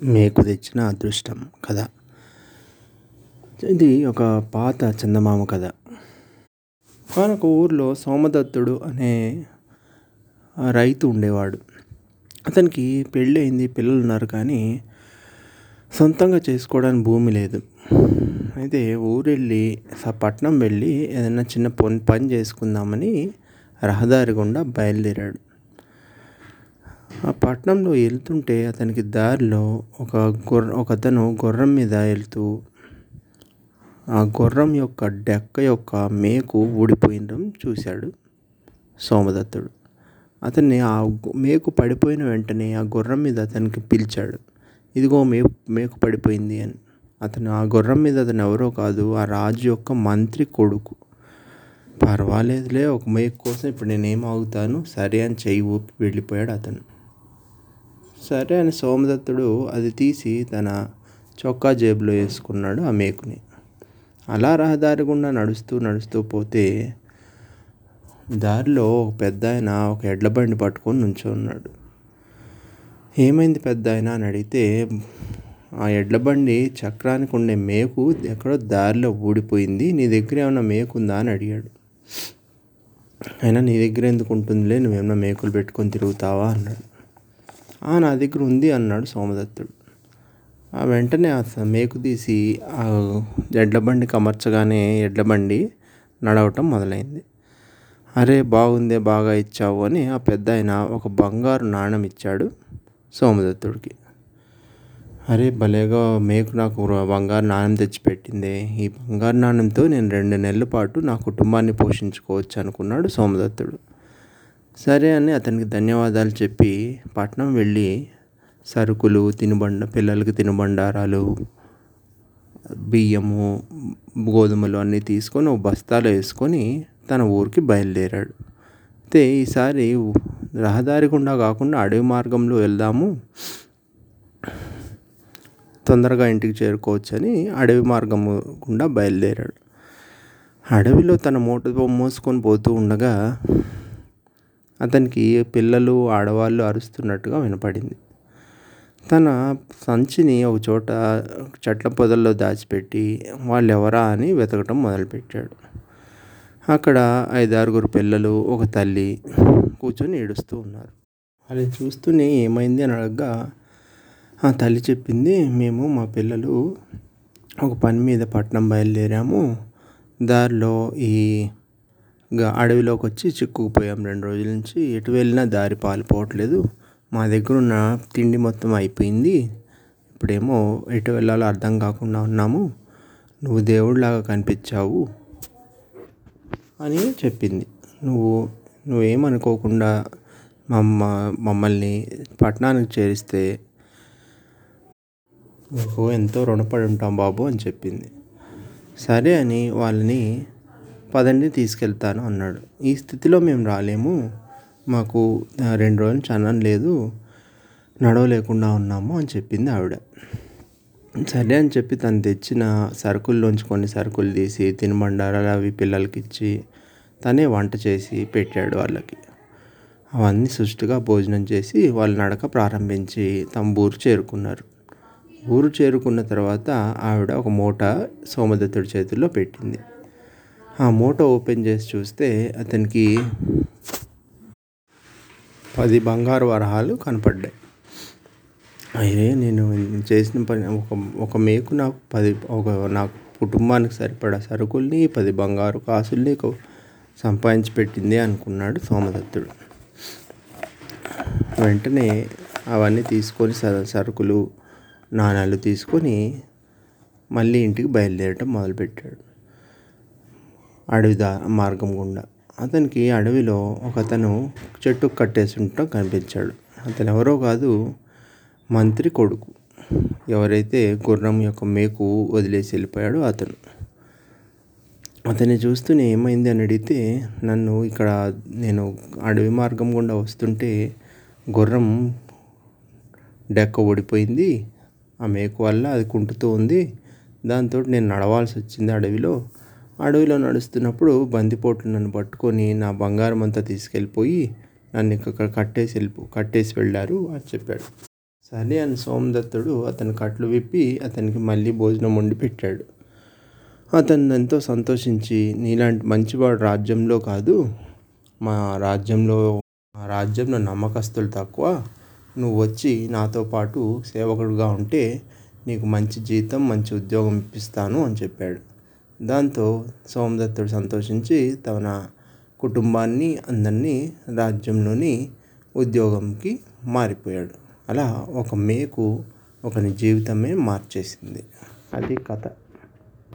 మేకు తెచ్చిన అదృష్టం కథ ఇది ఒక పాత చందమామ కథ ఒక ఊర్లో సోమదత్తుడు అనే రైతు ఉండేవాడు అతనికి పెళ్ళి అయింది పిల్లలు ఉన్నారు కానీ సొంతంగా చేసుకోవడానికి భూమి లేదు అయితే ఊరెళ్ళి పట్నం వెళ్ళి ఏదైనా చిన్న పని పని చేసుకుందామని రహదారి గుండా బయలుదేరాడు ఆ పట్టణంలో వెళ్తుంటే అతనికి దారిలో ఒక గుర్ర ఒక అతను గుర్రం మీద వెళ్తూ ఆ గుర్రం యొక్క డెక్క యొక్క మేకు ఊడిపోయడం చూశాడు సోమదత్తుడు అతన్ని ఆ మేకు పడిపోయిన వెంటనే ఆ గుర్రం మీద అతనికి పిలిచాడు ఇదిగో మేకు మేకు పడిపోయింది అని అతను ఆ గుర్రం మీద అతను ఎవరో కాదు ఆ రాజు యొక్క మంత్రి కొడుకు పర్వాలేదులే ఒక మేకు కోసం ఇప్పుడు నేనేం ఆగుతాను సరే అని చెయ్యి ఊపి వెళ్ళిపోయాడు అతను సరే అని సోమదత్తుడు అది తీసి తన చొక్కా జేబులో వేసుకున్నాడు ఆ మేకుని అలా రహదారి గుండా నడుస్తూ నడుస్తూ పోతే దారిలో ఒక పెద్ద ఆయన ఒక ఎడ్ల బండి పట్టుకొని నుంచున్నాడు ఏమైంది పెద్ద ఆయన అని అడిగితే ఆ ఎడ్ల బండి చక్రానికి ఉండే మేకు ఎక్కడో దారిలో ఊడిపోయింది నీ దగ్గర ఏమైనా మేకు ఉందా అని అడిగాడు అయినా నీ దగ్గర ఎందుకు ఉంటుందిలే నువ్వేమన్నా మేకులు పెట్టుకొని తిరుగుతావా అన్నాడు నా దగ్గర ఉంది అన్నాడు సోమదత్తుడు ఆ వెంటనే ఆ మేకు తీసి ఆ ఎడ్ల బండికి అమర్చగానే ఎడ్ల బండి నడవటం మొదలైంది అరే బాగుందే బాగా ఇచ్చావు అని ఆ పెద్ద ఆయన ఒక బంగారు నాణెం ఇచ్చాడు సోమదత్తుడికి అరే భలేగా మేకు నాకు బంగారు నాణెం తెచ్చిపెట్టిందే ఈ బంగారు నాణెంతో నేను రెండు నెలల పాటు నా కుటుంబాన్ని పోషించుకోవచ్చు అనుకున్నాడు సోమదత్తుడు సరే అని అతనికి ధన్యవాదాలు చెప్పి పట్నం వెళ్ళి సరుకులు తినుబండ పిల్లలకి తినుబండారాలు బియ్యము గోధుమలు అన్నీ తీసుకొని ఒక బస్తాలో వేసుకొని తన ఊరికి బయలుదేరాడు అయితే ఈసారి రహదారి గుండా కాకుండా అడవి మార్గంలో వెళ్దాము తొందరగా ఇంటికి చేరుకోవచ్చని అడవి మార్గం గుండా బయలుదేరాడు అడవిలో తన మూట మోసుకొని పోతూ ఉండగా అతనికి పిల్లలు ఆడవాళ్ళు అరుస్తున్నట్టుగా వినపడింది తన సంచిని ఒక చోట చెట్ల పొదల్లో దాచిపెట్టి వాళ్ళు ఎవరా అని వెతకటం మొదలుపెట్టాడు అక్కడ ఐదారుగురు పిల్లలు ఒక తల్లి కూర్చొని ఏడుస్తూ ఉన్నారు అది చూస్తూనే ఏమైంది అని అడగగా ఆ తల్లి చెప్పింది మేము మా పిల్లలు ఒక పని మీద పట్నం బయలుదేరాము దారిలో ఈ అడవిలోకి వచ్చి చిక్కుకుపోయాం రెండు రోజుల నుంచి ఎటు వెళ్ళినా దారి పాలుపోవట్లేదు మా దగ్గర ఉన్న తిండి మొత్తం అయిపోయింది ఇప్పుడేమో ఎటు వెళ్ళాలో అర్థం కాకుండా ఉన్నాము నువ్వు దేవుడిలాగా కనిపించావు అని చెప్పింది నువ్వు నువ్వేమనుకోకుండా మమ్మ మమ్మల్ని పట్టణానికి చేరిస్తే నీకు ఎంతో రుణపడి ఉంటాం బాబు అని చెప్పింది సరే అని వాళ్ళని పదండి తీసుకెళ్తాను అన్నాడు ఈ స్థితిలో మేము రాలేము మాకు రెండు రోజులు చనం లేదు నడవలేకుండా ఉన్నాము అని చెప్పింది ఆవిడ సరే అని చెప్పి తను తెచ్చిన సరుకుల్లోంచి కొన్ని సరుకులు తీసి తినుబండారాలు అవి పిల్లలకి ఇచ్చి తనే వంట చేసి పెట్టాడు వాళ్ళకి అవన్నీ సుష్టిగా భోజనం చేసి వాళ్ళు నడక ప్రారంభించి తమ ఊరు చేరుకున్నారు ఊరు చేరుకున్న తర్వాత ఆవిడ ఒక మూట సోమదత్తుడి చేతుల్లో పెట్టింది ఆ మూట ఓపెన్ చేసి చూస్తే అతనికి పది బంగారు వరహాలు కనపడ్డాయి అయ్యే నేను చేసిన పని ఒక ఒక మేకు నాకు పది ఒక నాకు కుటుంబానికి సరిపడా సరుకుల్ని పది బంగారు కాసుల్ని సంపాదించి పెట్టింది అనుకున్నాడు సోమదత్తుడు వెంటనే అవన్నీ తీసుకొని సరుకులు నాణాలు తీసుకొని మళ్ళీ ఇంటికి బయలుదేరటం మొదలుపెట్టాడు అడవి దా మార్గం గుండా అతనికి అడవిలో ఒక అతను చెట్టు కట్టేసి ఉండటం కనిపించాడు అతను ఎవరో కాదు మంత్రి కొడుకు ఎవరైతే గుర్రం యొక్క మేకు వదిలేసి వెళ్ళిపోయాడో అతను అతన్ని చూస్తూనే ఏమైంది అని అడిగితే నన్ను ఇక్కడ నేను అడవి మార్గం గుండా వస్తుంటే గుర్రం డెక్క ఓడిపోయింది ఆ మేకు వల్ల అది కుంటుతూ ఉంది దాంతో నేను నడవాల్సి వచ్చింది అడవిలో అడవిలో నడుస్తున్నప్పుడు బందిపోట్లు నన్ను పట్టుకొని నా బంగారం అంతా తీసుకెళ్ళిపోయి నన్ను ఇక్కడ కట్టేసి వెళ్ళిపో కట్టేసి వెళ్ళారు అని చెప్పాడు సరే అని సోమదత్తుడు అతని కట్లు విప్పి అతనికి మళ్ళీ భోజనం వండి పెట్టాడు అతను ఎంతో సంతోషించి నీలాంటి మంచివాడు రాజ్యంలో కాదు మా రాజ్యంలో మా రాజ్యంలో నమ్మకస్తులు తక్కువ నువ్వు వచ్చి నాతో పాటు సేవకుడుగా ఉంటే నీకు మంచి జీతం మంచి ఉద్యోగం ఇప్పిస్తాను అని చెప్పాడు దాంతో సోమదత్తుడు సంతోషించి తన కుటుంబాన్ని అందరినీ రాజ్యంలోని ఉద్యోగంకి మారిపోయాడు అలా ఒక మేకు ఒకని జీవితమే మార్చేసింది అది కథ